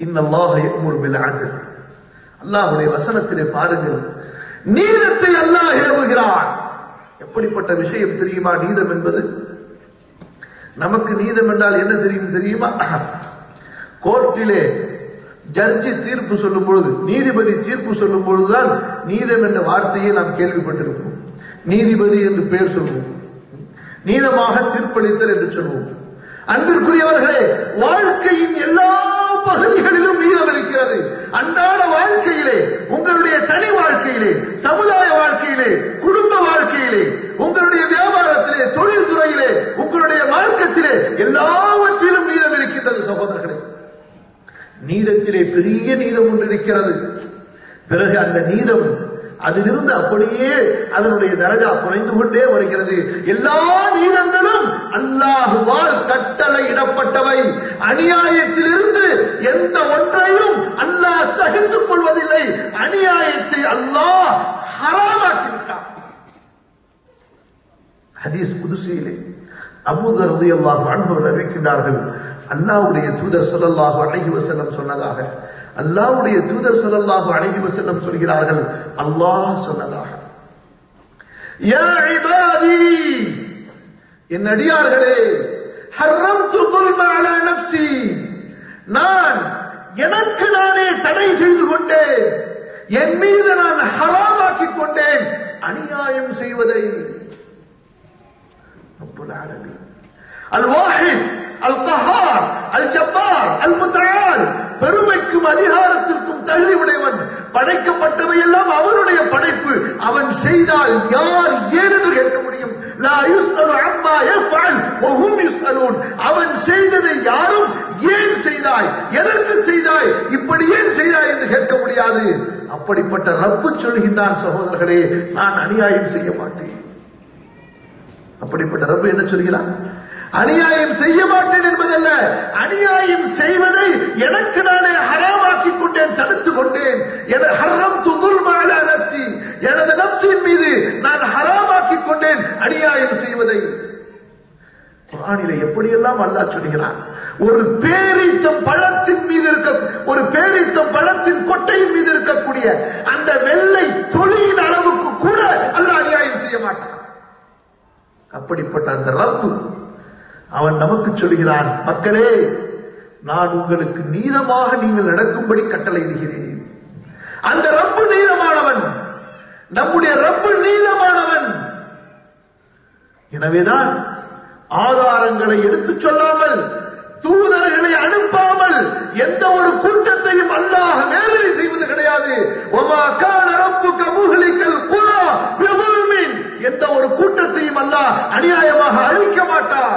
இன்னல்லாஹ யஅமுரு பில் அத்ல் அல்லாஹ்வுடைய வசனத்திலே பாருங்கள் நீதத்தை அல்லாஹ் ஏவுகிறான் எப்படிப்பட்ட விஷயம் தெரியுமா நீதம் என்பது நமக்கு நீதம் என்றால் என்ன தெரியும் தெரியுமா கோர்ட்டிலே ஜட்ஜி தீர்ப்பு சொல்லும் பொழுது நீதிபதி தீர்ப்பு சொல்லும் பொழுதுதான் நீதம் என்ற வார்த்தையை நாம் கேள்விப்பட்டிருப்போம் நீதிபதி என்று பெயர் சொல்வோம் நீதமாக தீர்ப்பளித்தல் என்று சொல்வோம் அன்பிற்குரியவர்களே வாழ்க்கையின் எல்லா பகுதிகளிலும் நீதம் இருக்கிறது அன்றாட வாழ்க்கையிலே உங்களுடைய தனி வாழ்க்கையிலே சமுதாய வாழ்க்கையிலே குடும்ப வாழ்க்கையிலே உங்களுடைய வியாபாரத்திலே தொழில் துறையிலே உங்களுடைய மார்க்கத்திலே எல்லாவற்றிலும் நீதம் இருக்கின்றது சகோதரர்களே நீதத்திலே பெரிய நீதம் ஒன்று இருக்கிறது பிறகு அந்த நீதம் அதிலிருந்து அப்படியே அதனுடைய தரஜா குறைந்து கொண்டே வருகிறது எல்லா நீதங்களும் அல்லாஹுவால் கட்டளை இடப்பட்டவை அநியாயத்திலிருந்து எந்த ஒன்றையும் அல்லாஹ் சகித்துக் கொள்வதில்லை அநியாயத்தை அல்லாஹ் ஹராமாக்கிவிட்டான் ஹதீஸ் புதுசையிலே அபூதர் ரலியல்லாஹு அன்ஹு அறிவிக்கின்றார்கள் அல்லாஹ்வுடைய தூதர் ஸல்லல்லாஹு அலைஹி வஸல்லம் சொன்னதாக அல்லாஹ்வுடைய தூதர் ஸல்லல்லாஹு அலைஹி வஸல்லம் சொல்கிறார்கள் அல்லாஹ் சொன்னதாக யா இபாதி என் அடியார்களே ஹர்ரம்து ظلم على நஃப்ஸி நான் எனக்கு நானே தடை செய்து கொண்டேன் என் மீது நான் ஹராமாக்கிக் கொண்டேன் அநியாயம் செய்வதை رب العالمين الواحد القهار الجبار المتعال பெருமைக்கும் அதிகாரத்திற்கும் தகுதி உடையவன் படைக்கப்பட்டவை எல்லாம் அவனுடைய படைப்பு அவன் செய்தால் யார் ஏன் என்று கேட்க முடியும் லா யுஸ்அலு அம்மா யஃபஅல் வஹும் யுஸ்அலூன் அவன் செய்ததை யாரும் ஏன் செய்தாய் எதற்கு செய்தாய் இப்படி ஏன் செய்தாய் என்று கேட்க முடியாது அப்படிப்பட்ட ரப்பு சொல்கின்றான் சகோதரர்களே நான் அநியாயம் செய்ய மாட்டேன் அப்படிப்பட்ட ரப்பு என்ன சொல்கிறான் அநியாயம் செய்ய மாட்டேன் என்பதல்ல அநியாயம் செய்வதை எனக்கு நானே ஹராமாக்கிக் கொண்டேன் தடுத்துக் கொண்டேன் என ஹர்ரம் துகுல் மாலா நப்சி எனது நப்சின் மீது நான் ஹராமாக்கிக் கொண்டேன் அநியாயம் செய்வதை குரானிலே எப்படியெல்லாம் அல்லாஹ் சொல்கிறான் ஒரு பேரித்தம் பழத்தின் மீது இருக்க ஒரு பேரித்தம் பழத்தின் கொட்டையின் மீது இருக்கக்கூடிய அந்த வெள்ளை தொழியின் அளவுக்கு கூட அல்லாஹ் அநியாயம் செய்ய மாட்டான் அப்படிப்பட்ட அந்த ரப்பு அவன் நமக்கு சொல்கிறான் மக்களே நான் உங்களுக்கு நீதமாக நீங்கள் நடக்கும்படி கட்டளையிடுகிறேன் அந்த ரப்பு நீதமானவன் நம்முடைய ரப்பு நீதமானவன் எனவேதான் ஆதாரங்களை எடுத்துச் சொல்லாமல் தூதர்களை அனுப்பாமல் எந்த ஒரு கூட்டத்தையும் அல்லாஹ் வேதனை செய்வது கிடையாது ஒமா கான ரப்புக முஹ்லிகல் குலா பிظلمின் எந்த ஒரு கூட்டத்தையும் அல்லாஹ் அநியாயமாக அழிக்க மாட்டார்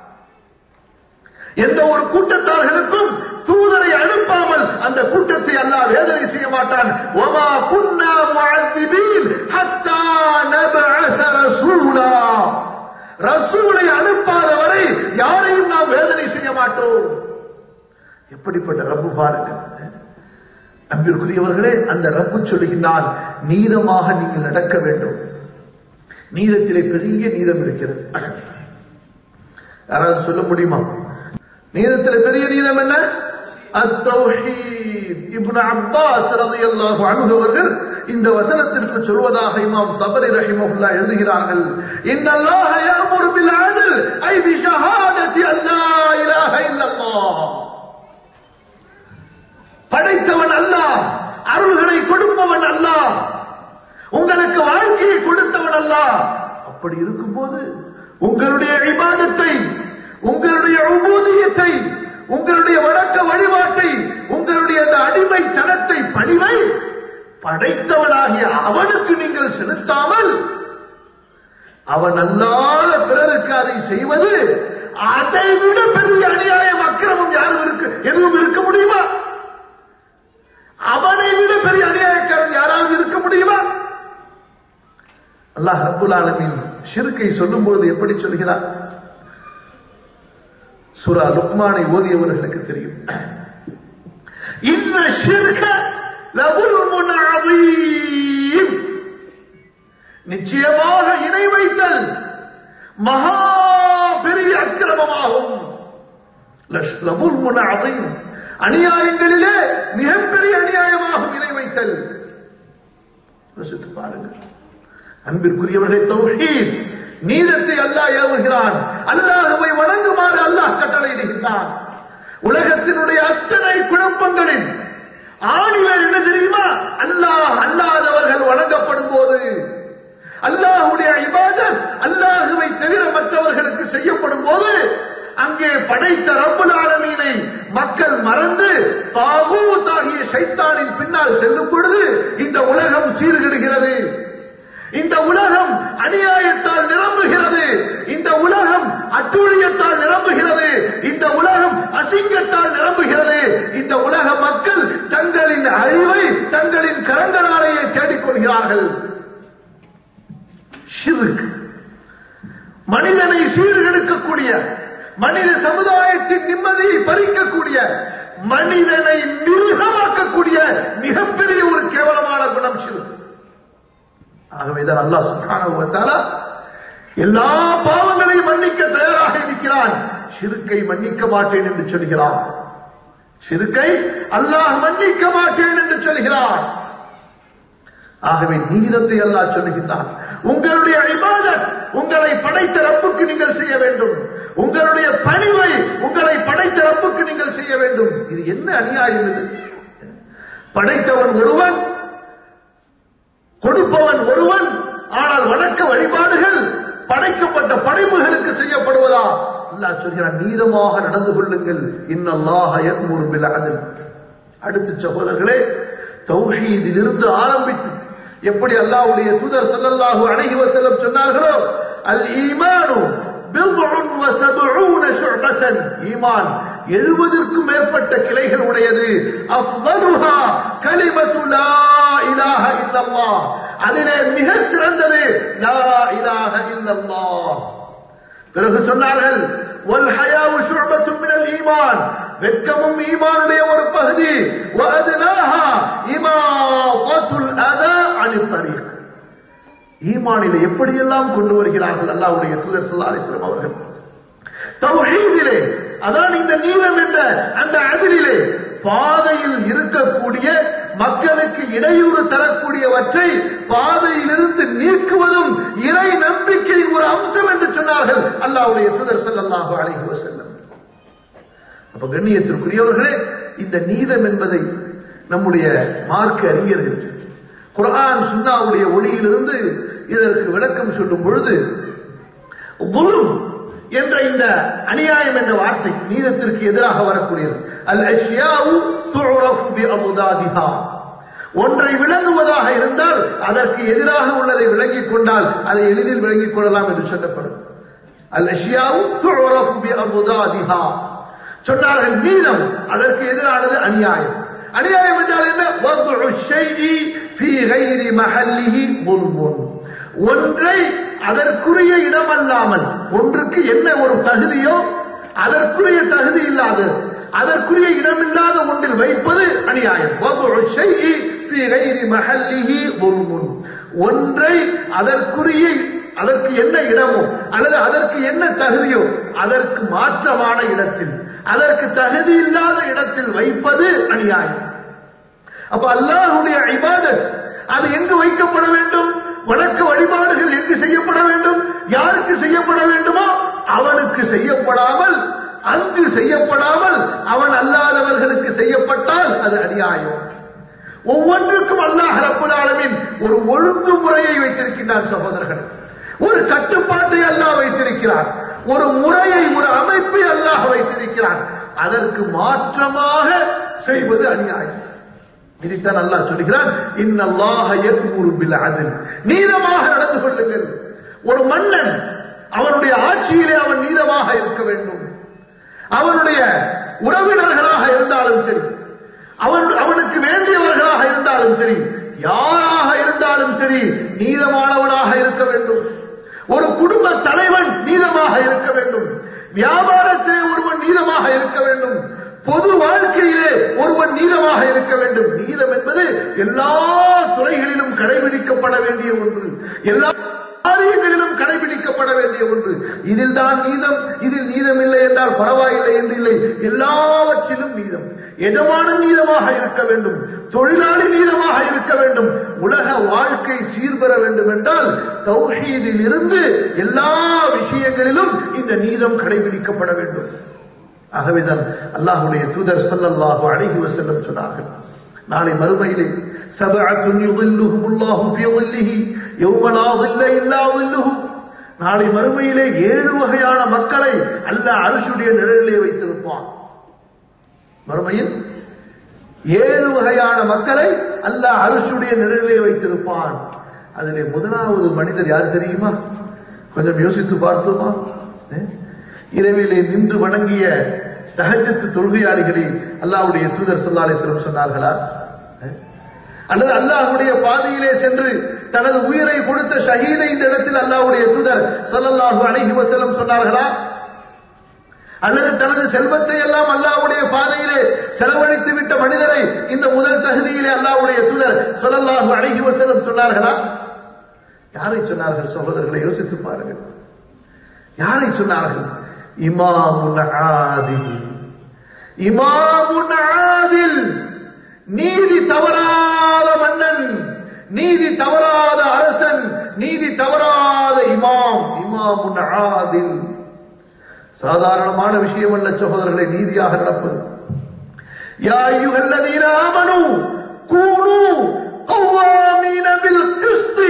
எந்த ஒரு கூட்டத்தார்களுக்கும் தூதரை அனுப்பாமல் அந்த கூட்டத்தை அல்லாஹ் வேதனை செய்ய மாட்டான் ஒமா குன்னா முஅத்திபீன் ஹத்தா நபஅஸ ரசூலா ரசூலை அனுப்பாத வரை யாரையும் நாம் வேதனை செய்ய மாட்டோம் எப்படிப்பட்ட ரப்பு பாருங்க அன்பிற்குரியவர்களே அந்த ரப்பு சொல்லுகின்றான் நீதமாக நீங்கள் நடக்க வேண்டும் நீதத்திலே பெரிய நீதம் இருக்கிறது யாராவது சொல்ல முடியுமா நீதத்திலே பெரிய நீதம் என்ன அத்தௌஹீத் இப்னு அப்பாஸ் ரலியல்லாஹு அன்ஹு அவர்கள் இந்த வசனத்திற்கு சொல்வதாக இமாம் தபரி ரஹிமஹுல்லா எழுதுகிறார்கள் இன்னல்லாஹ யஅமுரு பில் அத்ல் ஐ பி ஷஹாதத்தி அல்லா இலாஹ இல்லல்லாஹ் படைத்தவன் அல்லாஹ் அருள்களை கொடுப்பவன் அல்லாஹ் உங்களுக்கு வாழ்க்கையை கொடுத்தவன் அல்லாஹ் அப்படி இருக்கும்போது உங்களுடைய இபாதத்தை உங்களுடைய உபூதியத்தை உங்களுடைய வழக்க வழிபாட்டை உங்களுடைய அந்த அடிமை தனத்தை பணிவை படைத்தவனாகிய அவனுக்கு நீங்கள் செலுத்தாமல் அவன் அல்லாத பிறருக்கு அதை செய்வது அதை விட பெரிய அநியாயம் அக்கிரமம் யாரும் இருக்கு எதுவும் இருக்க முடியுமா அவனை விட பெரிய அநியாயக்காரன் யாராவது இருக்க முடியுமா அல்லாஹ் ரப்புல் ஆலமீன் ஷிர்கை சொல்லும் பொழுது எப்படி சொல்கிறார் சுரா லுக்மானை ஓதியவர்களுக்கு தெரியும் இந்த ஷிர்க லகுல்முன் அதீம் நிச்சயமாக இணை வைத்தல் மகா பெரிய அக்கிரமமாகும் லகுல்முன் அதீம் அநியாயங்களிலே மிகப்பெரிய அநியாயமாகும் இணை வைத்தல் யோசித்து பாருங்கள் அன்பிற்குரியவர்களை தௌஹீத் நீதத்தை அல்லாஹ் ஏவுகிறான் அல்லாஹுவை வணங்குமாறு அல்லாஹ் கட்டளையிடுகின்றான் உலகத்தினுடைய அத்தனை குழப்பங்களின் ஆணிவர் என்ன தெரியுமா அல்லாஹ் அல்லாதவர்கள் வணங்கப்படும் போது அல்லாஹுடைய இபாதத் அல்லாஹுவை தவிர மற்றவர்களுக்கு செய்யப்படும் போது அங்கே படைத்த ரப்புல் ஆலமீனை மக்கள் மறந்து தாகூத் ஆகிய சைத்தானின் பின்னால் செல்லும் பொழுது இந்த உலகம் சீர்கிடுகிறது இந்த உலகம் அநியாயத்தால் நிரம்புகிறது இந்த உலகம் அட்டூழியத்தால் நிரம்புகிறது இந்த உலகம் அசிங்கத்தால் நிரம்புகிறது இந்த உலக மக்கள் தங்களின் அழிவை தங்களின் கரங்களாலேயே தேடிக்கொள்கிறார்கள் ஷிர்க் மனிதனை சீர்கெடுக்கக்கூடிய மனித சமுதாயத்தின் நிம்மதியை பறிக்கக்கூடிய மனிதனை மிருகமாக்கக்கூடிய மிகப்பெரிய ஒரு கேவலமான குணம் ஷிர்க் ஆகவேதான் அல்லாஹ் சுப்ஹானஹு வ தஆலா எல்லா பாவங்களையும் மன்னிக்க தயாராக இருக்கிறான் ஷிர்க்கை மன்னிக்க மாட்டேன் என்று சொல்கிறான் ஷிர்க்கை அல்லாஹ் மன்னிக்க மாட்டேன் என்று சொல்கிறான் ஆகவே நீதத்தை அல்லாஹ் சொல்லுகின்றான் உங்களுடைய இபாதத் உங்களை படைத்த ரப்புக்கு நீங்கள் செய்ய வேண்டும் உங்களுடைய பணிவை உங்களை படைத்த ரப்புக்கு நீங்கள் செய்ய வேண்டும் இது என்ன அநியாயம் இது படைத்தவன் ஒருவன் கொடுப்பவன் ஒருவன் ஆனால் வணக்க வழிபாடுகள் படைக்கப்பட்ட படைப்புகளுக்கு செய்யப்படுவதா அல்லாஹ் சொல்கிறான் நீதமாக நடந்து கொள்ளுங்கள் இன்னல்லாஹ யக்முரு பில் அத்ல் அடுத்து சகோதரர்களே தௌஹீதிலிருந்து ஆரம்பித்து எப்படி அல்லாஹ்வுடைய தூதர் ஸல்லல்லாஹு அலைஹி வஸல்லம் சொன்னார்களோ அல் ஈமானு பித்உன் வ சப்ஊன ஷுஅபத்தன் ஈமான் எழுபதற்கும் மேற்பட்ட கிளைகள் உடையது அஃதலுஹா கலிமத்து லா இலாஹ இல்லல்லாஹ் அதிலே மிக சிறந்தது லா இலாஹ இல்லல்லாஹ் பிறகு சொன்னார்கள் வல் ஹயாவு ஷுஅபத்தும் மினல் ஈமான் வெட்கமும் ஈமானுடைய ஒரு பகுதி வஅத்னாஹா இமாதத்துல் அதா அனித் தரீக் ஈமானிலே எப்படியெல்லாம் கொண்டு வருகிறார்கள் அல்லாஹ்வுடைய தூதர் ஸல்லல்லாஹு அலைஹி வஸல்லம் அவர்கள் தௌஹீதிலே அதான் இந்த நீளம் என்ற அந்த அதிலே பாதையில் இருக்கக்கூடிய மக்களுக்கு இடையூறு தரக்கூடியவற்றை பாதையிலிருந்து நீக்குவதும் இறை நம்பிக்கையின் ஒரு அம்சம் என்று சொன்னார்கள் அல்லாஹ்வுடைய தூதர் ஸல்லல்லாஹு அலைஹி வஸல்லம் அப்ப கண்ணியத்திற்குரியவர்களே இந்த நீதம் என்பதை நம்முடைய மார்க்க அறிஞர்கள் குர்ஆன் சுன்னாவுடைய ஒளியிலிருந்து இதற்கு விளக்கம் சொல்லும் பொழுது குலும் என்ற இந்த அநியாயம் என்ற வார்த்தை நீதத்திற்கு எதிராக வரக்கூடியது அல் அஷ்யாவு துஉரஃபு பி அமுதாதிஹா ஒன்றை விளங்குவதாக இருந்தால் அதற்கு எதிராக உள்ளதை விளங்கிக் கொண்டால் அதை எளிதில் விளங்கிக் கொள்ளலாம் என்று சொல்லப்படும் அல் அஷ்யாவு துஉரஃபு பி அமுதாதிஹா சொன்னார்கள் நீதம் அதற்கு எதிரானது அநியாயம் அநியாயம் என்றால் என்ன வதுஉ ஷைஇ ஃபீ கைரி மஹல்லிஹி முல்முன் ஒன்றை அதற்குரிய இடம் அல்லாமல் ஒன்றுக்கு என்ன ஒரு தகுதியோ அதற்குரிய தகுதி இல்லாத அதற்குரிய இடமில்லாத ஒன்றில் வைப்பது அநியாயம் வதுஉ ஷைஇ ஃபீ கைரி மஹல்லிஹி முல்முன் ஒன்றை அதற்குரிய அதற்கு என்ன இடமோ அல்லது அதற்கு என்ன தகுதியோ அதற்கு மாற்றமான இடத்தில் அதற்கு தகுதி இல்லாத இடத்தில் வைப்பது அநியாயம் அப்ப அல்லாஹுடைய இபாதத் அது எங்கு வைக்கப்பட வேண்டும் வணக்க வழிபாடுகள் எங்கு செய்யப்பட வேண்டும் யாருக்கு செய்யப்பட வேண்டுமோ அவனுக்கு செய்யப்படாமல் அங்கு செய்யப்படாமல் அவன் அல்லாதவர்களுக்கு செய்யப்பட்டால் அது அநியாயம் ஒவ்வொன்றுக்கும் அல்லாஹ் ரப்புல் ஆலமீன் ஒரு ஒழுங்குமுறையை வைத்திருக்கின்றான் சகோதரர்கள் ஒரு கட்டுப்பாட்டை அல்லாஹ் வைத்திருக்கிறான் ஒரு முறையை ஒரு அமைப்பை அல்லாஹ் வைத்திருக்கிறான் அதற்கு மாற்றமாக செய்வது அநியாயம் இதைத்தான் அல்லாஹ் சொல்கிறான் இன்னல்லாஹ யக்முரு பில் அத்ல் நீதமாக நடந்து கொள்ளுங்கள் ஒரு மன்னன் அவனுடைய ஆட்சியிலே அவன் நீதமாக இருக்க வேண்டும் அவனுடைய உறவினர்களாக இருந்தாலும் சரி அவன் அவனுக்கு வேண்டியவர்களாக இருந்தாலும் சரி யாராக இருந்தாலும் சரி நீதமானவனாக இருக்க வேண்டும் ஒரு குடும்ப தலைவன் நீதமாக இருக்க வேண்டும் வியாபாரத்திலே ஒருவன் நீதமாக இருக்க வேண்டும் பொது வாழ்க்கையிலே ஒருவன் நீதமாக இருக்க வேண்டும் நீதம் என்பது எல்லா துறைகளிலும் கடைபிடிக்கப்பட வேண்டிய ஒன்று எல்லா காரியங்களிலும் கடைபிடிக்கப்பட வேண்டிய ஒன்று இதில் தான் நீதம் இதில் நீதம் இல்லை என்றால் பரவாயில்லை என்று இல்லை எல்லாவற்றிலும் நீதம் எஜமானன் நீதமாக இருக்க வேண்டும் தொழிலாளி நீதமாக இருக்க வேண்டும் உலக வாழ்க்கை சீர்பெற வேண்டும் என்றால் தௌஹீதில் இருந்து எல்லா விஷயங்களிலும் இந்த நீதம் கடைபிடிக்கப்பட வேண்டும் ஆகவேதான் அல்லாஹுடைய தூதர் ஸல்லல்லாஹு அலைஹி வஸல்லம் சொன்னார்கள் நாளை மறுமையிலே சபஅத்துன் யுظில்லுஹுமுல்லாஹு ஃபீ ظில்லிஹி யௌம லா ظில்ல இல்லா ظில்லுஹு நாளை மறுமையிலே ஏழு வகையான மக்களை அல்லாஹ் அரிசுடைய நிழலிலே வைத்திருப்பான் மறுமையில் ஏழு வகையான மக்களை அல்லாஹ் அரிசுடைய நிழலிலே வைத்திருப்பான் அதிலே முதலாவது மனிதர் யார் தெரியுமா கொஞ்சம் யோசித்து பார்த்தோமா ஏ? இரவிலே நின்று வணங்கிய தஹஜத்து தொழுகையாளிகளை அல்லாஹ்வுடைய தூதர் ஸல்லல்லாஹு அலைஹி வஸல்லம் சொன்னார்களா ஏ? அல்லது அல்லாஹ்வுடைய பாதையிலே சென்று தனது உயிரை கொடுத்த ஷஹீதை இந்த இடத்தில் அல்லாஹ்வுடைய தூதர் ஸல்லல்லாஹு அலைஹி வஸல்லம் சொன்னார்களா அல்லது தனது செல்வத்தை எல்லாம் அல்லாஹ்வுடைய பாதையிலே செலவழித்து விட்ட மனிதரை இந்த முதல் தகுதியிலே அல்லாஹ்வுடைய தூதர் ஸல்லல்லாஹு அலைஹி வஸல்லம் சொன்னார்களா யாரை சொன்னார்கள் சகோதரர்களை யோசித்து பாருங்கள் யாரை சொன்னார்கள் இமாமுன் ஆதில் இமாமுன் ஆதில் நீதி தவறாத மன்னன் நீதி தவறாத அரசன் நீதி தவறாத இமாம் இமாமுன் ஆதில் சாதாரணமான விஷயம் அல்ல சகோதரர்களை நீதியாக நடப்பது யா அய்யுஹல்லதீன ஆமனு கூனு قوامين بالقسط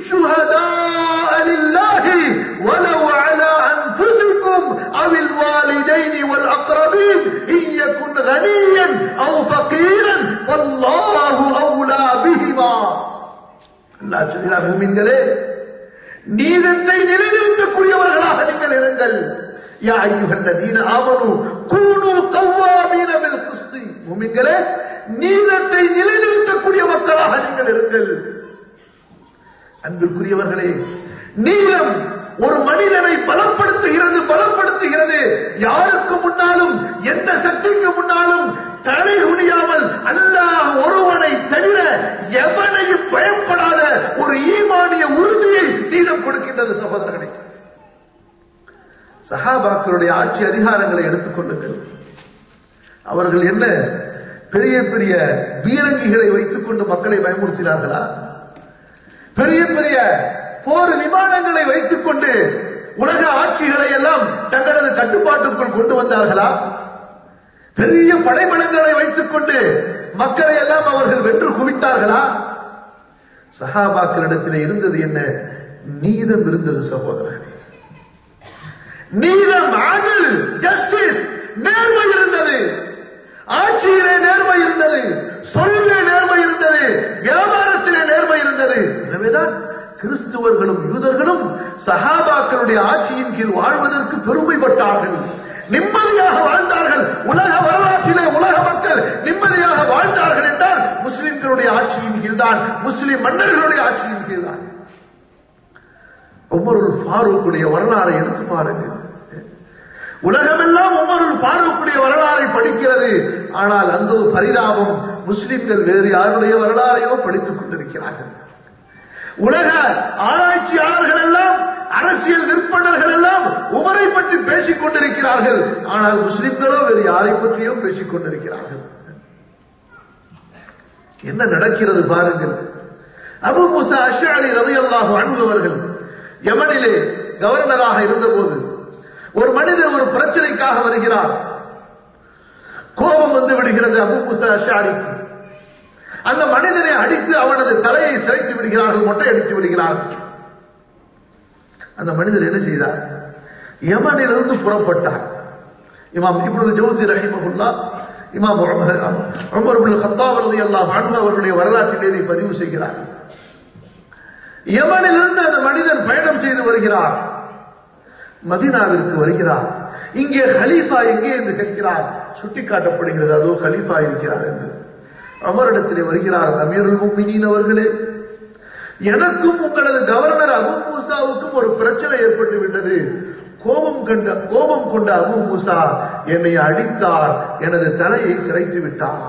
شهداء لله ولو على أنفسكم أو الوالدين والأقربين إن يكن غنيا أو فقيرا فالله أولى بهما الله சொல்கிறார் மூமின்களே நீதத்தை நிலைநிறுத்தக்கூடியவர்களாக நீங்கள் இருங்கள் யா ஐயுகல்லதீன ஆமனு கூனு கவ்வாமீன பில் கிஸ்தி மூமின்களே நீதத்தை நிலைநிறுத்தக்கூடிய மக்களாக நீங்கள் இருங்கள் அன்பிற்குரியவர்களே நீதம் ஒரு மனிதனை பலப்படுத்துகிறது பலப்படுத்துகிறது யாருக்கு முன்னாலும் எந்த சக்திக்கு முன்னாலும் தலை குனியாமல் அல்லாஹ் ஒருவனை தவிர எவனையும் பயப்படாத ஒரு ஈமானிய உறுதியை நீதம் கொடுக்கின்றது சகோதரர்களே சஹாபாக்களுடைய ஆட்சி அதிகாரங்களை எடுத்துக் கொள்ளுங்கள் அவர்கள் என்ன பெரிய பெரிய பீரங்கிகளை வைத்துக் கொண்டு மக்களை பயமுறுத்தினார்களா பெரிய பெரிய போர் விமானங்களை வைத்துக் கொண்டு உலக ஆட்சிகளை எல்லாம் தங்களது கட்டுப்பாட்டுக்குள் கொண்டு வந்தார்களா பெரிய படைபலங்களை வைத்துக் கொண்டு மக்களை எல்லாம் அவர்கள் வென்று குவித்தார்களா சஹாபாக்களிடத்தில் இருந்தது என்ன நீதம் இருந்தது சகோதரர்களே நீதம் ஆதில் ஜஸ்டிஸ் நேர்மை இருந்தது ஆட்சியிலே நேர்மை இருந்தது சொல்லே நேர்மை இருந்தது வியாபாரத்திலே நேர்மை இருந்தது எனவேதான் கிறிஸ்துவர்களும் யூதர்களும் சஹாபாக்களுடைய ஆட்சியின் கீழ் வாழ்வதற்கு பெருமைப்பட்டார்கள் நிம்மதியாக வாழ்ந்தார்கள் உலக வரலாற்றிலே உலக மக்கள் நிம்மதியாக வாழ்ந்தார்கள் என்றால் முஸ்லிம்களுடைய ஆட்சியின் கீழ்தான் முஸ்லிம் மன்னர்களுடைய ஆட்சியின் கீழ்தான் உமருல் ஃபாரூக்குடைய வரலாறை எடுத்து பாருங்கள் உலகமெல்லாம் உமருல் ஃபாரூக்குடைய வரலாறை படிக்கிறது ஆனால் அந்த ஒரு பரிதாபம் முஸ்லிம்கள் வேறு யாருடைய வரலாறையோ படித்துக் கொண்டிருக்கிறார்கள் உலக ஆராய்ச்சியாளர்கள் எல்லாம் அரசியல் விற்பனர்கள் எல்லாம் உமரை பற்றி பேசிக் கொண்டிருக்கிறார்கள் ஆனால் முஸ்லிம்களோ வேறு யாரை பற்றியோ பேசிக் கொண்டிருக்கிறார்கள் என்ன நடக்கிறது பாருங்கள் அபு முசா அஷாலி ரதையல்லாஹு அன்பவர்கள் யமனிலே கவர்னராக இருந்தபோது ஒரு மனிதர் ஒரு பிரச்சனைக்காக வருகிறார் கோபம் வந்து விடுகிறது அபு முசா அஷாரிக்கு அந்த மனிதனை அடித்து அவனது தலையை சிரைத்து விடுகிறார்கள் மொட்டை அடித்து விடுகிறார்கள் அந்த மனிதர் என்ன செய்தார் யமனிலிருந்து புறப்பட்டார் இமாம் இப்பொழுது ஜோசி ரஹிமகுல்லா இமாம் உமர் இப்னு கத்தாப் ரலியல்லாஹு அன்ஹு அவர்களுடைய வரலாற்றிலே இதை பதிவு செய்கிறார் யமனிலிருந்து அந்த மனிதன் பயணம் செய்து வருகிறார் மதீனாவிற்கு வருகிறார் இங்கே ஹலீஃபா எங்கே என்று கேட்கிறார் சுட்டிக்காட்டப்படுகிறது அதோ ஹலீஃபா இருக்கிறார் என்று அமரிடத்திலே வருகிறார் அமீருல் முக்மினீன் அவர்களே எனக்கும் உங்களது கவர்னர் அபு மூசாவுக்கும் ஒரு பிரச்சனை ஏற்பட்டு விட்டது கோபம் கண்ட கோபம் கொண்ட அபு மூசா என்னை அடித்தார் எனது தலையை சிரைத்து விட்டார்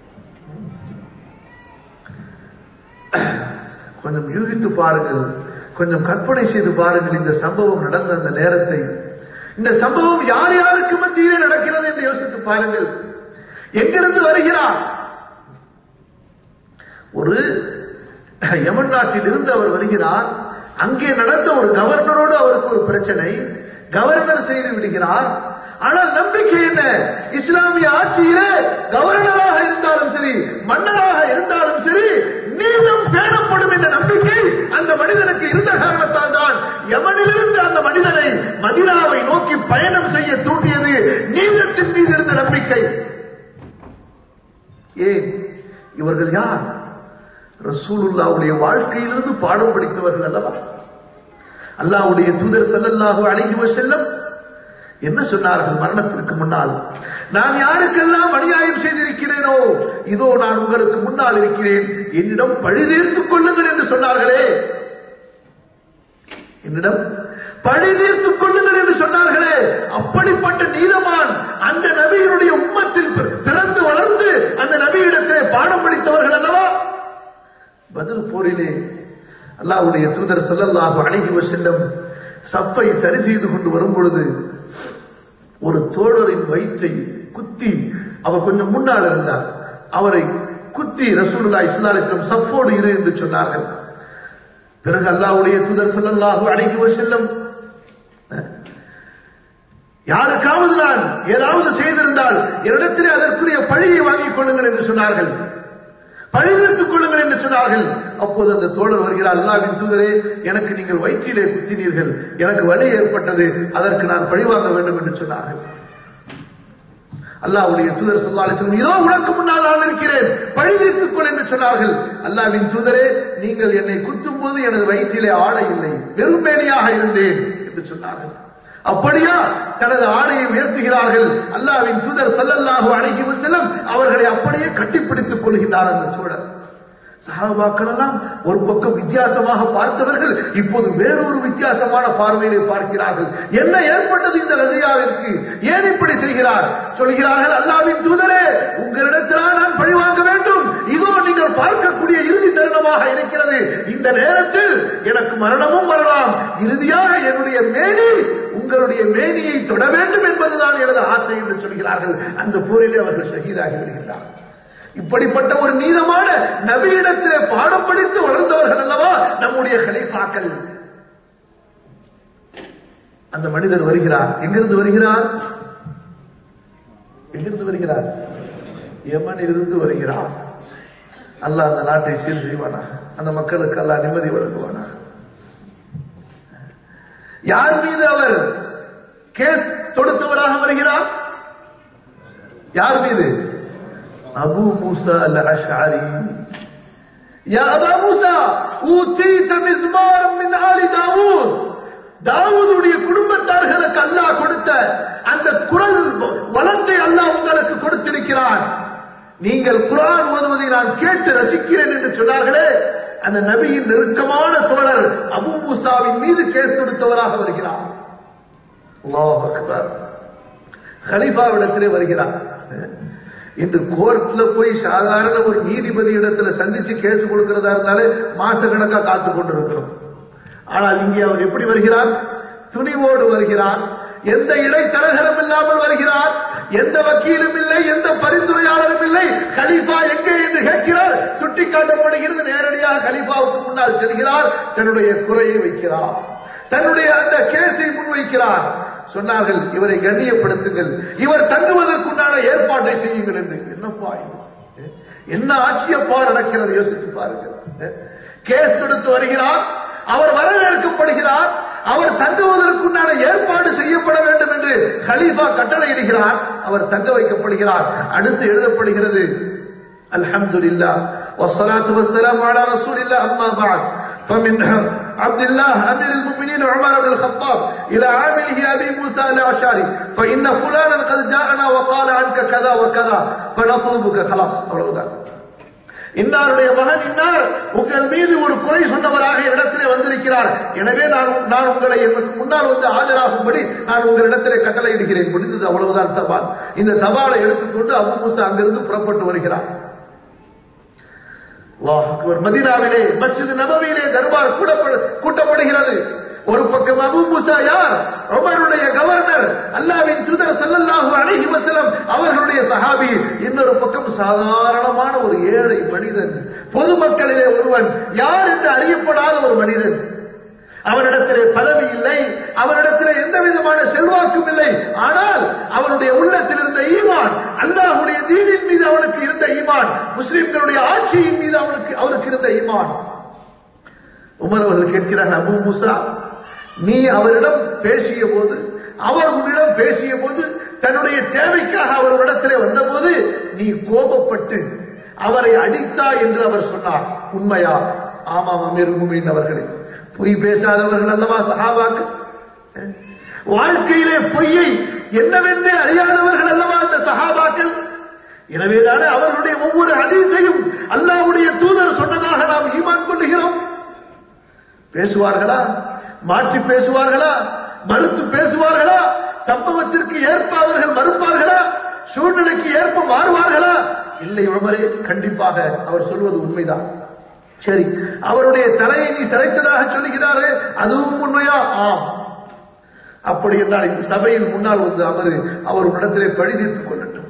கொஞ்சம் யூகித்து பாருங்கள் கொஞ்சம் கற்பனை செய்து பாருங்கள் இந்த சம்பவம் நடந்த அந்த நேரத்தை இந்த சம்பவம் யார் யாருக்கு மத்தியிலே நடக்கிறது என்று யோசித்து பாருங்கள் எங்கிருந்து வருகிறார் ஒரு யமன் நாட்டில் இருந்து அவர் வருகிறார் அங்கே நடந்த ஒரு கவர்னரோடு அவருக்கு ஒரு பிரச்சனை கவர்னர் செய்து விடுகிறார் ஆனால் நம்பிக்கை என்ன இஸ்லாமிய ஆட்சியிலே கவர்னராக இருந்தாலும் சரி மன்னராக இருந்தாலும் சரி நீளம் பேணப்படும் என்ற நம்பிக்கை அந்த மனிதனுக்கு இருந்த காரணத்தால் தான் யமனிலிருந்து அந்த மனிதனை மதினாவை நோக்கி பயணம் செய்ய தூண்டியது நீளத்தின் மீது இருந்த நம்பிக்கை ஏன் இவர்கள் யார் ரசூலுல்லாவுடைய வாழ்க்கையிலிருந்து பாடம் படித்தவர்கள் அல்லவா அல்லாவுடைய தூதர் ஸல்லல்லாஹு அலைஹி வஸல்லம் என்ன சொன்னார்கள் மரணத்திற்கு முன்னால் நான் யாருக்கெல்லாம் அநியாயம் செய்திருக்கிறேனோ இதோ நான் உங்களுக்கு முன்னால் இருக்கிறேன் என்னிடம் பழி தீர்த்துக் கொள்ளுங்கள் என்று சொன்னார்களே என்னிடம் பழி தீர்த்துக் கொள்ளுங்கள் என்று சொன்னார்களே அப்படிப்பட்ட நீதமான் அந்த நபியினுடைய உம்மத்தில் பிறந்து வளர்ந்து அந்த நபியிடத்திலே பாடம் படித்தவர்கள் அல்லவா பதில் போரிலே அல்லாஹ்வுடைய தூதர் ஸல்லல்லாஹு அலைஹி வஸல்லம் சப்பை சரி செய்து கொண்டு வரும் பொழுது ஒரு தோழரின் வயிற்றை குத்தி அவர் கொஞ்சம் முன்னால் இருந்தார் அவரை குத்தி ரசூலுல்லாஹி ஸல்லல்லாஹு அலைஹி வஸல்லம் சஃபோடு இரு என்று சொன்னார்கள் பிறகு அல்லாஹ்வுடைய தூதர் ஸல்லல்லாஹு அலைஹி வஸல்லம் யாருக்காவது நான் ஏதாவது செய்திருந்தால் என்னிடத்திலே அதற்குரிய பழியை வாங்கிக் கொள்ளுங்கள் என்று சொன்னார்கள் பழிதீர்த்துக் கொள்ளுங்கள் என்று சொன்னார்கள் அப்போது அந்த தோழர் வருகிறார் அல்லாவின் தூதரே எனக்கு நீங்கள் வயிற்றிலே குத்தினீர்கள் எனக்கு வலி ஏற்பட்டது அதற்கு நான் பழிவாங்க வேண்டும் என்று சொன்னார்கள் அல்லாவுடைய தூதர் சொல்லாலும் இதோ உனக்கு முன்னால் நான் இருக்கிறேன் பழி தீர்த்துக் கொள் என்று சொன்னார்கள் அல்லாவின் தூதரே நீங்கள் என்னை குத்தும் போது எனது வயிற்றிலே ஆடை இல்லை வெறும் மேனியாக இருந்தேன் என்று சொன்னார்கள் அப்படியா தனது ஆடையை உயர்த்துகிறார்கள் அல்லாவின் தூதர் சல்லல்லாஹு அலைஹி வஸல்லம் அவர்களை அப்படியே கட்டிப்பிடித்துக் கொள்கிறார் அந்த சூழல் சஹாபாக்கள் எல்லாம் ஒரு பக்கம் வித்தியாசமாக பார்த்தவர்கள் இப்போது வேறொரு வித்தியாசமான பார்வையிலே பார்க்கிறார்கள் என்ன ஏற்பட்டது இந்த ரசியாவிற்கு ஏன் இப்படி செய்கிறார் சொல்கிறார்கள் அல்லாவின் தூதரே உங்களிடத்திலா நான் பழிவாங்க வேண்டும் இதோ நீங்கள் பார்க்கக்கூடிய இறுதி தருணமாக இருக்கிறது இந்த நேரத்தில் எனக்கு மரணமும் வரலாம் இறுதியாக என்னுடைய மேனி உங்களுடைய மேனியை தொட வேண்டும் என்பதுதான் எனது ஆசை என்று சொல்கிறார்கள் அந்த போரிலே அவர்கள் ஷஹீதாகி விடுகிறார்கள் இப்படிப்பட்ட ஒரு நீதமான நபியிடத்திலே பாடம் படித்து வளர்ந்தவர்கள் அல்லவா நம்முடைய கலைஃபாக்கள் அந்த மனிதர் வருகிறார் எங்கிருந்து வருகிறார் எங்கிருந்து வருகிறார் யமனிலிருந்து வருகிறார் அல்லாஹ் அந்த நாட்டை சீர் செய்வானா அந்த மக்களுக்கு அல்லாஹ் நிம்மதி வழங்குவானா யார் மீது அவர் கேஸ் தொடுத்தவராக வருகிறார் யார் மீது أبو موسى الأشعري يا أبا موسى أوتيت مزمارا من آل داوود தாவூதுடைய குடும்பத்தார்களுக்கு அல்லாஹ் கொடுத்த அந்த குரல் வளத்தை அல்லாஹ் உங்களுக்கு கொடுத்திருக்கிறான் நீங்கள் குரான் ஓதுவதை நான் கேட்டு ரசிக்கிறேன் என்று சொன்னார்களே அந்த நபியின் நெருக்கமான தோழர் அபு மூசாவின் மீது கேஸ் கொடுத்தவராக வருகிறார் அல்லாஹ் அக்பர் ஹலீஃபாவிடத்திலே வருகிறார் இன்று கோர்ட்ல போய் சாதாரண ஒரு நீதிபதி இடத்துல சந்திச்சு கேஸ் கொடுக்கிறதா இருந்தாலே மாச கணக்கா காத்து கொண்டிருக்கிறோம் ஆனால் இங்கே அவர் எப்படி வருகிறார் துணிவோடு வருகிறார் எந்த இடைத்தரகரும் இல்லாமல் வருகிறார் எந்த வக்கீலும் இல்லை எந்த பரிந்துரையாளரும் இல்லை கலீஃபா எங்கே என்று கேட்கிறார் சுட்டிக்காட்டப்படுகிறது நேரடியாக கலீஃபாவுக்கு முன்னால் செல்கிறார் தன்னுடைய குறையை வைக்கிறார் தன்னுடைய அந்த கேஸை முன்வைக்கிறார் சொன்னார்கள் இவரை கண்ணியப்படுத்துங்கள் இவர் தங்குவதற்குண்டான ஏற்பாட்டை செய்யுங்கள் என்று என்னப்பா இது? என்ன ஆட்சியப்பா நடக்கிறது யோசித்து பாருங்கள் கேஸ் தொடுத்து வருகிறார் அவர் வரவேற்கப்படுகிறார் அவர் தங்குவதற்குண்டான ஏற்பாடு செய்யப்பட வேண்டும் என்று ஹலீஃபா கட்டளையிடுகிறார் அவர் தங்க வைக்கப்படுகிறார் அடுத்து எழுதப்படுகிறது அல்ஹம்துலில்லாஹ் والصلاه والسلام على رسول الله اما بعد فمن عبد الله امير المؤمنين عمر بن الخطاب الى عامله ابي موسى الاشعري فان فلانا قد جاءنا وقال عنك كذا وكذا فنطلبك خلاص அவ்வளவுதான் இன்னாருடைய மகன் இன்னார் உங்கள் மீது ஒரு குறை சொன்னவராக இடத்திலே வந்திருக்கிறார் எனவே நான் நான் உங்களை எனக்கு முன்னால் வந்து ஆஜராகும்படி நான் உங்களிடத்திலே கட்டளையிடுகிறேன் முடிந்தது அவ்வளவுதான் தபால் இந்த தபாலை எடுத்துக்கொண்டு அபு மூசா அங்கிருந்து புறப்பட்டு வருகிறார் அல்லாஹ் அக்பர். மதீனாவிலே மஸ்ஜித் நபவியிலே தர்பார் கூடப்படு- கூட்டப்படுகிறது ஒரு பக்கம் அபு மூசா யார் உமருடைய கவர்னர் அல்லாவின் தூதர் ஸல்லல்லாஹு அலைஹி வஸல்லம் அவர்களுடைய சஹாபி இன்னொரு பக்கம் சாதாரணமான ஒரு ஏழை மனிதன் பொதுமக்களிலே ஒருவன் யார் என்று அறியப்படாத ஒரு மனிதன் அவனிடத்திலே பதவி இல்லை அவனிடத்திலே எந்த விதமான செல்வாக்கும் இல்லை ஆனால் அவனுடைய உள்ளத்தில் இருந்த ஈமான் அல்லாஹ்வுடைய தீனின் மீது அவனுக்கு இருந்த ஈமான் முஸ்லிம்களுடைய ஆட்சியின் மீது அவனுக்கு அவருக்கு இருந்த ஈமான் உமர் அவர்கள் கேட்கிறார்கள் அபு மூசா நீ அவரிடம் பேசிய போது அவர் உன்னிடம் பேசிய போது தன்னுடைய தேவைக்காக அவர் இடத்திலே வந்தபோது நீ கோபப்பட்டு அவரை அடித்தா என்று அவர் சொன்னார் உண்மையா ஆமாம் அமீர் முமின் அவர்களே பொய் பேசாதவர்கள் அல்லவா சஹாபாக்கள் வாழ்க்கையிலே பொய்யை என்னவென்றே அறியாதவர்கள் அல்லவா அந்த சஹாபாக்கள் எனவேதானே அவர்களுடைய ஒவ்வொரு அதிசையும் அல்லாஹ்வுடைய தூதர் சொன்னதாக நாம் ஈமான் கொள்ளுகிறோம் பேசுவார்களா மாற்றி பேசுவார்களா மறுத்து பேசுவார்களா சம்பவத்திற்கு ஏற்ப அவர்கள் மறுப்பார்களா சூழ்நிலைக்கு ஏற்ப மாறுவார்களா இல்லை உமரே கண்டிப்பாக அவர் சொல்வது உண்மைதான் சரி அவருடைய தலையை நீ சிறைத்ததாக சொல்லுகிறாரே அதுவும் உண்மையா ஆம் அப்படி என்றால் இந்த சபையில் முன்னால் வந்து அமரு அவர் உன்னிடத்திலே பழி தீர்த்துக் கொள்ளட்டும்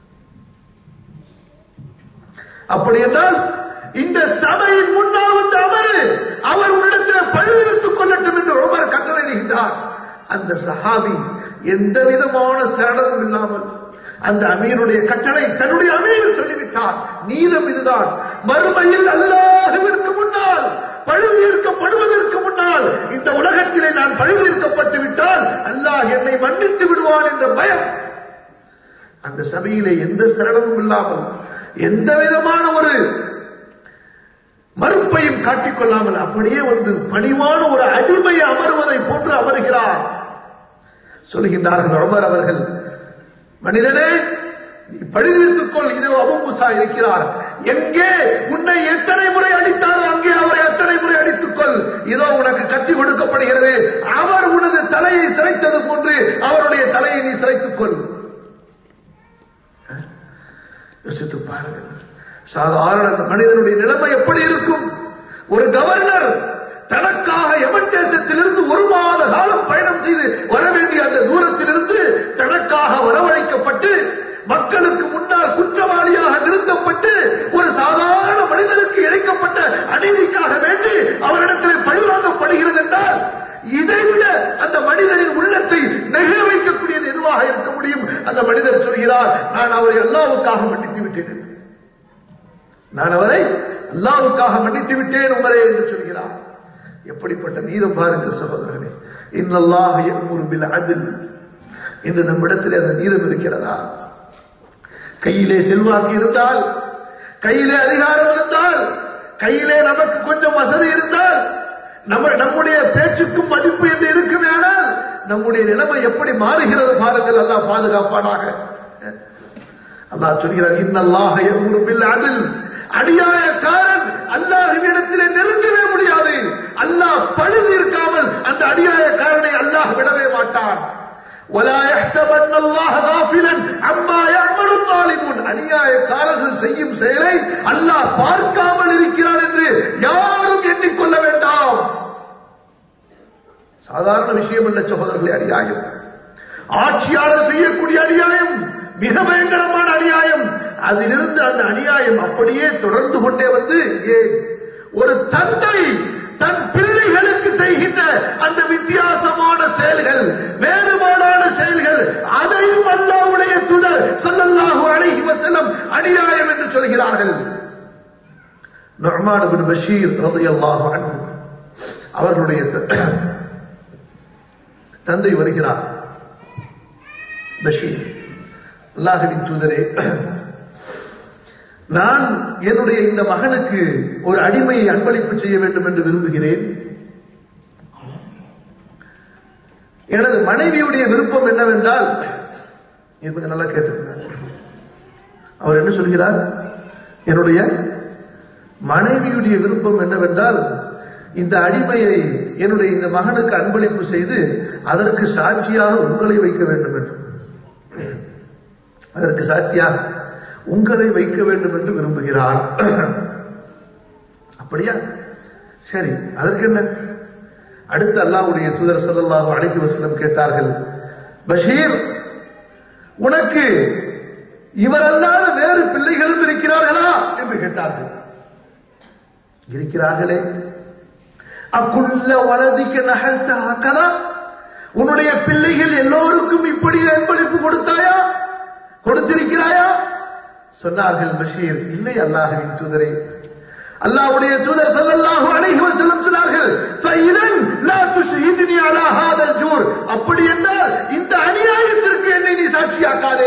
அப்படி என்றால் இந்த சபையின் முன்னால் வந்து அமரு அவர் உன்னிடத்தில் பழுவிருத்துக் கொள்ளட்டும் என்று உமர் கட்டளையிடுகின்றார் அந்த சஹாபி எந்த விதமான சரணமும் இல்லாமல் அந்த அமீருடைய கட்டளை தன்னுடைய அமீர் சொல்லிவிட்டார் நீதம் இதுதான் மறுமையில் அல்லாஹுவிற்கு முன்னால் பழுதீர்க்கப்படுவதற்கு முன்னால் இந்த உலகத்திலே நான் பழுதீர்க்கப்பட்டு விட்டால் அல்லாஹ் என்னை மன்னித்து விடுவான் என்ற பயம் அந்த சபையிலே எந்த சரணமும் இல்லாமல் எந்த விதமான ஒரு மறுப்பையும் காட்டிக்கொள்ளாமல் அப்படியே வந்து பணிவான ஒரு அடிமை அமர்வதை போன்று அமர்கிறார் சொல்கின்றார்கள் உமர் அவர்கள் மனிதனே நீ பழுதித்துக் கொள் இதோ அபுமுசா இருக்கிறார் எங்கே உன்னை எத்தனை முறை அடித்தாரோ அங்கே அவரை அத்தனை முறை அடித்துக் கொள் இதோ உனக்கு கத்தி கொடுக்கப்படுகிறது அவர் உனது தலையை சிரைத்தது போன்று அவருடைய தலையை நீ சிரைத்துக் கொள் யோசித்து பாருங்கள் சாதாரண மனிதனுடைய நிலைமை எப்படி இருக்கும் ஒரு கவர்னர் தனக்காக எமன் தேசத்திலிருந்து ஒரு மாத காலம் பயணம் செய்து வர வேண்டிய அந்த தூரத்திலிருந்து தனக்காக வரவழைக்கப்பட்டு மக்களுக்கு முன்னால் குற்றவாளியாக நிறுத்தப்பட்டு ஒரு சாதாரண மனிதனுக்கு இழைக்கப்பட்ட அநீதிக்காக வேண்டி அவரிடத்தில் பழிவாங்கப்படுகிறது என்றால் இதைவிட அந்த மனிதனின் உள்ளத்தை நெகிழ வைக்கக்கூடியது எதுவாக இருக்க முடியும் அந்த மனிதர் சொல்கிறார் நான் அவரை அல்லாவுக்காக மன்னித்து விட்டேன் நான் அவரை அல்லாவுக்காக மன்னித்து விட்டேன் உமரே என்று சொல்கிறார் எப்படிப்பட்ட நீதம் பாருங்கள் சகோதரர்களே இன்னல்லாஹ் யஅமுரு பில் அத்ல் என்று நம்மிடத்தில் அந்த நீதம் இருக்கிறதா கையிலே செல்வாக்கு இருந்தால் கையிலே அதிகாரம் இருந்தால் கையிலே நமக்கு கொஞ்சம் வசதி இருந்தால் நம்ம நம்முடைய பேச்சுக்கும் மதிப்பு என்று இருக்குமே ஆனால் நம்முடைய நிலைமை எப்படி மாறுகிறது பாருங்கள் அல்லாஹ் பாதுகாப்பானாக அல்லாஹ் சொல்கிறார் இன்னல்லாஹ யஅமுரு பில் அத்ல் அடியாயக்காரன் அல்லாஹ்விடத்திலே நெருங்கவே முடியாது அல்லாஹ் பழி தீர்க்காமல் அந்த அடியாயக்காரனை அல்லாஹ் விடவே மாட்டான் ولا يحسبن الله غافلا عما يعمل الظالمون அநியாயக்காரர்கள் செய்யும் செயலை அல்லாஹ் பார்க்காமல் இருக்கிறார் என்று யாரும் எண்ணிக்கொள்ள வேண்டாம் சாதாரண விஷயம் அல்ல சகோதரர்களே அநியாயம் ஆட்சியாளர் செய்யக்கூடிய அநியாயம் மிக பயங்கரமான அநியாயம் அதிலிருந்து அந்த அநியாயம் அப்படியே தொடர்ந்து கொண்டே வந்து ஏன் ஒரு தந்தை தன் பிள்ளைகளுக்கு செய்கின்ற அந்த வித்தியாசமான செயல்கள் வேறுபாடான செயல்கள் அதையும் அல்லாவுடைய துடர் சொல்லல்லாஹு அலைஹி வஸல்லம் அநியாயம் என்று சொல்கிறார்கள் நுஅமான் இப்னு பஷீர் ரலியல்லாஹு அன்ஹு அவர்களுடைய தந்தை வருகிறார் பஷீர் அல்லாஹுவின் தூதரே நான் என்னுடைய இந்த மகனுக்கு ஒரு அடிமையை அன்பளிப்பு செய்ய வேண்டும் என்று விரும்புகிறேன் எனது மனைவியுடைய விருப்பம் என்னவென்றால் கொஞ்சம் நல்லா கேட்டுங்க அவர் என்ன சொல்கிறார் என்னுடைய மனைவியுடைய விருப்பம் என்னவென்றால் இந்த அடிமையை என்னுடைய இந்த மகனுக்கு அன்பளிப்பு செய்து அதற்கு சாட்சியாக உங்களை வைக்க வேண்டும் என்று அதற்கு சாட்சியாக உங்களை வைக்க வேண்டும் என்று விரும்புகிறார் அப்படியா சரி அதற்கு என்ன அடுத்து அல்லாஹ்வுடைய தூதர் ஸல்லல்லாஹு அலைஹி வஸல்லம் கேட்டார்கள் பஷீர் உனக்கு இவரல்லாத வேறு பிள்ளைகளும் இருக்கிறார்களா என்று கேட்டார்கள் இருக்கிறார்களே அக்குள்ள வலதிக்கு நகழ்த்த ஆக்கதா உன்னுடைய பிள்ளைகள் எல்லோருக்கும் இப்படி அன்பளிப்பு கொடுத்தாயா கொடுத்திருக்கிறாயா சொன்னார்கள் பஷீர் இல்லை அல்லாஹுவின் தூதரே அல்லாஹ்வுடைய தூதர் ஸல்லல்லாஹு அலைஹி வஸல்லம் சொன்னார்கள் ஃபைதன் லா துஷ்ஹித்னி அலா ஹாதல் ஜூர் அப்படி என்றால் இந்த அநியாயத்திற்கு என்னை நீ சாட்சியாக்காதே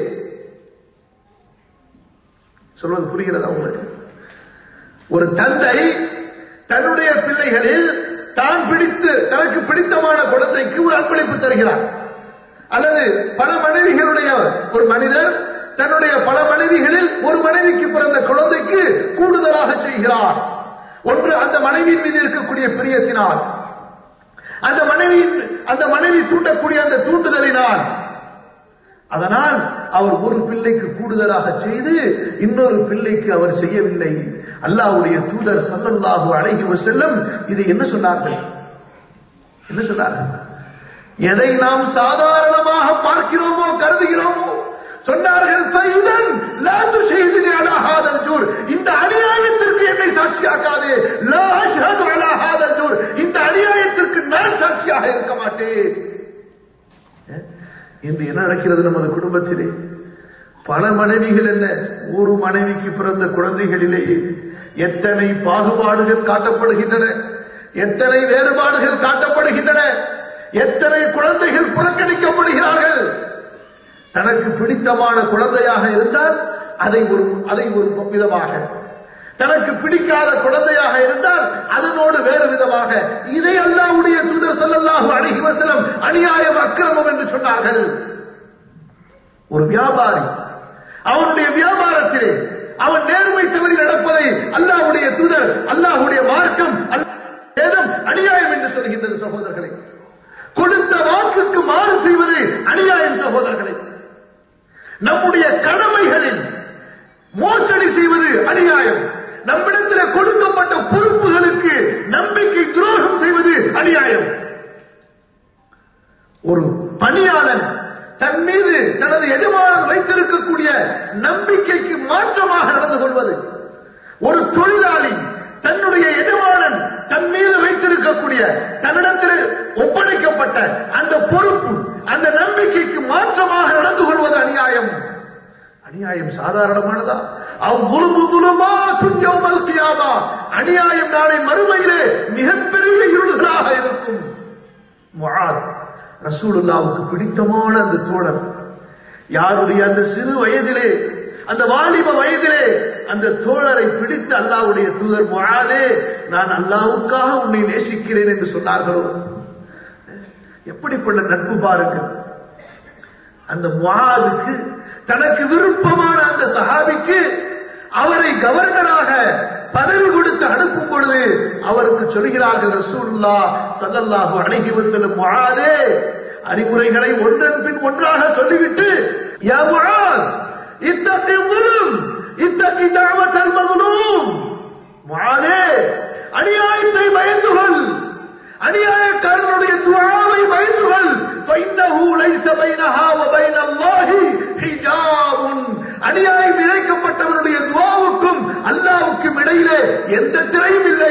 சொல்வது புரிகிறதா உங்களுக்கு ஒரு தந்தை தன்னுடைய பிள்ளைகளில் தான் பிடித்து தனக்கு பிடித்தமான குழந்தைக்கு ஒரு அன்பளிப்பு தருகிறார் அல்லது பல மனைவிகளுடைய ஒரு மனிதர் தன்னுடைய பல மனைவிகளில் ஒரு மனைவிக்கு பிறந்த குழந்தைக்கு கூடுதலாக செய்கிறார் ஒன்று அந்த மனைவியின் மீது இருக்கக்கூடிய பிரியத்தினால் அந்த மனைவியின் அந்த மனைவி தூண்டக்கூடிய அந்த தூண்டுதலினால் அதனால் அவர் ஒரு பிள்ளைக்கு கூடுதலாக செய்து இன்னொரு பிள்ளைக்கு அவர் செய்யவில்லை அல்லாஹ்வுடைய தூதர் ஸல்லல்லாஹு அலைஹி வஸல்லம் இது என்ன சொன்னார்கள் என்ன சொன்னார்கள் எதை நாம் சாதாரணமாக பார்க்கிறோமோ கருதுகிறோமோ சொன்னார்கள் ஃபைதன் லா துஷஹிதுனி அலா ஹாதல் ஜூர் இந்த அநியாயத்திற்கு என்னை சாட்சியாக்காதே லா அஷ்ஹது அலா ஹாதல் ஜூர் இந்த அநியாயத்திற்கு நான் சாட்சியாக இருக்க மாட்டேன் இன்று என்ன நடக்கிறது நமது குடும்பத்திலே பல மனைவிகள் என்ன ஒரு மனைவிக்கு பிறந்த குழந்தைகளிலேயே எத்தனை பாகுபாடுகள் காட்டப்படுகின்றன எத்தனை வேறுபாடுகள் காட்டப்படுகின்றன எத்தனை குழந்தைகள் புறக்கணிக்கப்படுகிறார்கள் தனக்கு பிடித்தமான குழந்தையாக இருந்தால் அதை ஒரு அதை ஒரு விதமாக தனக்கு பிடிக்காத குழந்தையாக இருந்தால் அதனோடு வேறு விதமாக இதை அல்லாஹ்வுடைய தூதர் ஸல்லல்லாஹு அலைஹி வஸல்லம் அநியாயம் அக்கிரமம் என்று சொன்னார்கள் ஒரு வியாபாரி அவனுடைய வியாபாரத்திலே அவன் நேர்மை தவறி நடப்பதை அல்லாஹ்வுடைய தூதர் அல்லாஹ்வுடைய மார்க்கம் வேதம் அநியாயம் என்று சொல்கின்றது சகோதரர்களே கொடுத்த வாக்குக்கு மாறு செய்வது அநியாயம் சகோதரர்களே நம்முடைய கடமைகளில் மோசடி செய்வது அநியாயம் நம்மிடத்தில் கொடுக்கப்பட்ட பொறுப்புகளுக்கு நம்பிக்கை துரோகம் செய்வது அநியாயம் ஒரு பணியாளன் தன் மீது தனது எஜமானன் வைத்திருக்கக்கூடிய நம்பிக்கைக்கு மாற்றமாக நடந்து கொள்வது ஒரு தொழிலாளி தன்னுடைய எஜமானன் தன் மீது வைத்திருக்கக்கூடிய தன்னிடத்தில் ஒப்படைக்கப்பட்ட அந்த பொறுப்பு அந்த நம்பிக்கைக்கு மாற்றமாக நடந்து கொள்வது அநியாயம் அநியாயம் சாதாரணமானதா அவ்வுழுமு குலுமா துஞ்சோமல் கியாமா அநியாயம் நாளை மறுமையிலே மிகப்பெரிய இருள்களாக இருக்கும் முஆத் ரசூலுல்லாவுக்கு பிடித்தமான அந்த தோழர் யாருடைய அந்த சிறு வயதிலே அந்த வாலிப வயதிலே அந்த தோழரை பிடித்து அல்லாவுடைய தூதர் முஆதே நான் அல்லாவுக்காக உன்னை நேசிக்கிறேன் என்று சொன்னார்களோ எப்படிப்பட்ட நட்பு பாருங்கள் அந்த முஆதுக்கு தனக்கு விருப்பமான அந்த சஹாபிக்கு அவரை கவர்னராக பதவி கொடுத்து அனுப்பும் பொழுது அவருக்கு சொல்கிறார்கள் ரசூலுல்லா சல்லல்லாஹு அலைஹி வஸல்லம் முஆதே அறிவுரைகளை ஒன்றன் பின் ஒன்றாக சொல்லிவிட்டு யா முஆத் இத்தகி ظلم இத்தகி தஅவத்தல் மظلوم முஆதே அநியாயத்தை பயந்து கொள் அநியாயக்காரனுடைய துஆவை பயந்து கொள் فإنه ليس بينها وبين الله حجاب அநியாயம் இழைக்கப்பட்டவனுடைய துவாவுக்கும் அல்லாவுக்கும் இடையிலே எந்த திரையும் இல்லை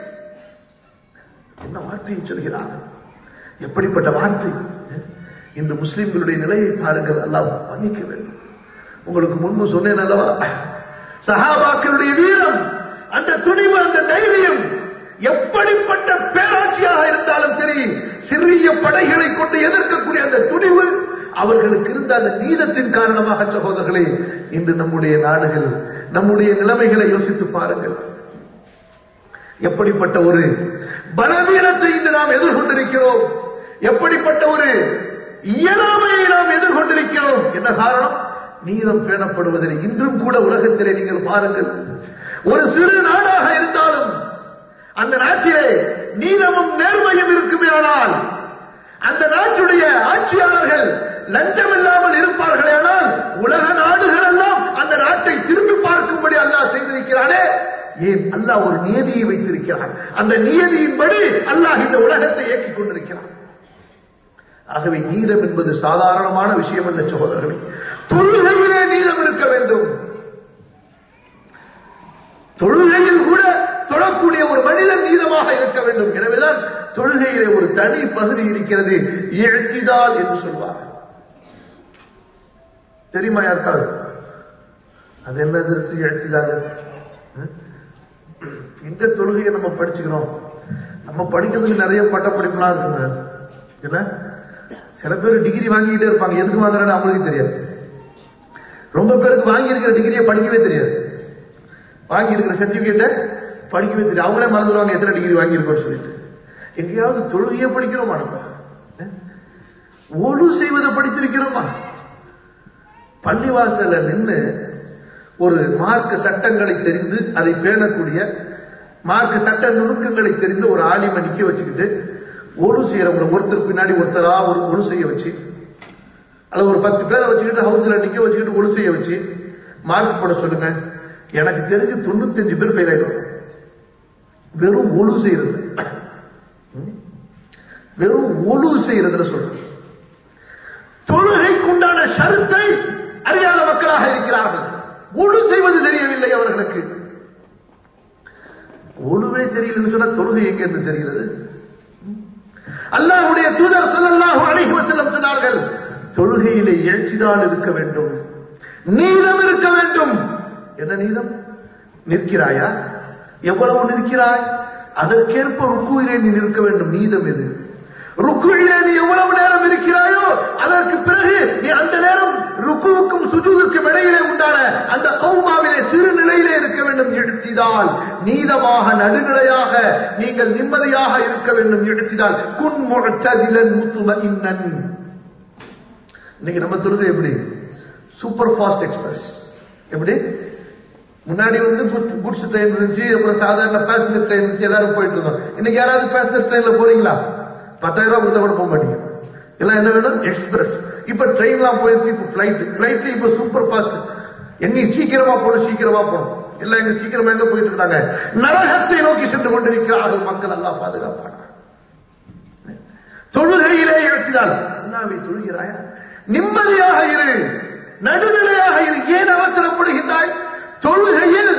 என்ன வார்த்தையை சொல்கிறார் எப்படிப்பட்ட வார்த்தை இந்த முஸ்லிம்களுடைய நிலையை பாருங்கள் அல்லாஹ் மன்னிக்க வேண்டும் உங்களுக்கு முன்பு சொன்னேன் அல்லவா சஹாபாக்களுடைய வீரம் அந்த துணிவு அந்த தைரியம் எப்படிப்பட்ட பேராட்சியாக இருந்தாலும் சரி சிறிய படைகளை கொண்டு எதிர்க்கக்கூடிய அந்த துணிவு அவர்களுக்கு இருந்த அந்த நீதத்தின் காரணமாக சகோதரர்களே இன்று நம்முடைய நாடுகள் நம்முடைய நிலைமைகளை யோசித்து பாருங்கள் எப்படிப்பட்ட ஒரு பலவீனத்தை இன்று நாம் எதிர்கொண்டிருக்கிறோம் எப்படிப்பட்ட ஒரு இயலாமையை நாம் எதிர்கொண்டிருக்கிறோம் என்ன காரணம் நீதம் பேணப்படுவதில் இன்றும் கூட உலகத்திலே நீங்கள் பாருங்கள் ஒரு சிறு நாடாக இருந்தாலும் அந்த நாட்டிலே நீதமும் நேர்மையும் இருக்குமே ஆனால் அந்த நாட்டுடைய ஆட்சியாளர்கள் லஞ்சம் இல்லாமல் இருப்பார்களே ஆனால் உலக நாடுகள் எல்லாம் அந்த நாட்டை திரும்பி பார்க்கும்படி அல்லாஹ் செய்திருக்கிறானே ஏன் அல்லாஹ் ஒரு நியதியை வைத்திருக்கிறான் அந்த நியதியின்படி அல்லாஹ் இந்த உலகத்தை இயக்கிக் கொண்டிருக்கிறான் ஆகவே நீதம் என்பது சாதாரணமான விஷயம் அல்ல சகோதரர்களே தொழுகையிலே நீதம் இருக்க வேண்டும் தொழுகையில் கூட தொழக்கூடிய ஒரு மனிதன் நீதமாக இருக்க வேண்டும் எனவேதான் தொழுகையிலே ஒரு தனி பகுதி இருக்கிறது எழுத்திதால் என்று சொல்வார்கள் தெரியுமா யாருக்காவது அது என்னது எழுத்திதால் இந்த தொழுகையை நம்ம படிச்சுக்கிறோம் நம்ம படிக்கிறதுக்கு நிறைய பட்ட படிப்புலாம் இருக்குங்க என்ன சில பேர் டிகிரி வாங்கிக்கிட்டே இருப்பாங்க எதுக்கு வாங்குறேன்னு அவங்களுக்கு தெரியாது ரொம்ப பேருக்கு வாங்கி இருக்கிற டிகிரியை படிக்கவே தெரியாது வாங்கி இருக்கிற சர்டிபிகேட்டை படிக்கவே தெரியும் அவங்களே மறந்துடுவாங்க எத்தனை டிகிரி வாங்கியிருக்கோம்னு சொல்லிட்டு எங்கேயாவது தொழுகையை படிக்கிறோமா நம்ம ஒழு செய்வதை படித்திருக்கிறோமா பள்ளிவாசல்ல நின்று ஒரு மார்க்க சட்டங்களை தெரிந்து அதை பேணக்கூடிய மார்க்க சட்ட நுணுக்கங்களை தெரிந்து ஒரு ஆலிமை நிக்க வச்சுக்கிட்டு ஒழு செய்யறவங்க ஒருத்தர் பின்னாடி ஒருத்தரா ஒரு ஒழு செய்ய வச்சு அல்லது ஒரு பத்து பேரை வச்சுக்கிட்டு ஹவுஸ்ல நிக்க வச்சுக்கிட்டு ஒழு செய்ய வச்சு மார்க் போட சொல்லுங்க எனக்கு தெரிஞ்சு தொண்ணூத்தஞ்சு பேர் ஃபெயில் ஆயிடும் வெறும் ஒழு செய்யறது வெறும் ஒழு செய்யறதுல சொல்றேன் தொழுகைக்குண்டான ஷருத்தை அறியாத மக்களாக இருக்கிறார்கள் ஒழு செய்வது தெரியவில்லை அவர்களுக்கு ஒழுவே தெரியலன்னு சொன்னா தொழுகை எங்க இருந்து தெரிகிறது அல்லாஹ்வுடைய தூதர் ஸல்லல்லாஹு அலைஹி வஸல்லம் சொன்னார்கள் தொழுகையிலே எழுச்சிதான் இருக்க வேண்டும் நீதம் இருக்க வேண்டும் என்ன நீதம் நிற்கிறாயா எவ்வளவு நிற்கிறாய் அதற்கேற்ப ருக்குவிலே நீ நிற்க வேண்டும் நீதம் எது ருக்குவிலே நீ எவ்வளவு நேரம் இருக்கிறாயோ அதற்கு பிறகு நீ அந்த நேரம் ருக்குவுக்கும் சுஜூதுக்கும் இடையிலே உண்டான அந்த கௌமாவிலே சிறு நிலையிலே இருக்க வேண்டும் எழுத்திதால் நீதமாக நடுநிலையாக நீங்கள் நிம்மதியாக இருக்க வேண்டும் எழுத்திதால் குன் முழத்ததிலன் முத்தும இன்னன் இன்னைக்கு நம்ம தொழுகை எப்படி சூப்பர் ஃபாஸ்ட் எக்ஸ்பிரஸ் எப்படி முன்னாடி வந்து குட்ஸ் ட்ரெயின் இருந்துச்சு அப்புறம் சாதாரண பேசஞ்சர் ட்ரெயின் இருந்துச்சு எல்லாரும் போயிட்டு இருந்தோம் இன்னைக்கு யாராவது பேசஞ்சர் ட்ரெயின்ல போறீங்களா பத்தாயிரம் ரூபாய் கொடுத்தா கூட போக மாட்டீங்க எல்லாம் என்ன வேணும் எக்ஸ்பிரஸ் இப்ப ட்ரெயின்லாம் போயிருச்சு இப்ப பிளைட் பிளைட்ல இப்ப சூப்பர் ஃபாஸ்ட் எங்க சீக்கிரமா போகணும் சீக்கிரமா போகணும் எல்லாம் எங்க சீக்கிரமா எங்க போயிட்டு இருக்காங்க நரகத்தை நோக்கி சென்று கொண்டிருக்கிறார்கள் மக்கள் எல்லாம் பாதுகாப்பாங்க தொழுகையிலே எழுத்தினால் அல்லாவை தொழுகிறாயா நிம்மதியாக இரு நடுநிலையாக இரு ஏன் அவசரப்படுகின்றாய் தொழுகையில்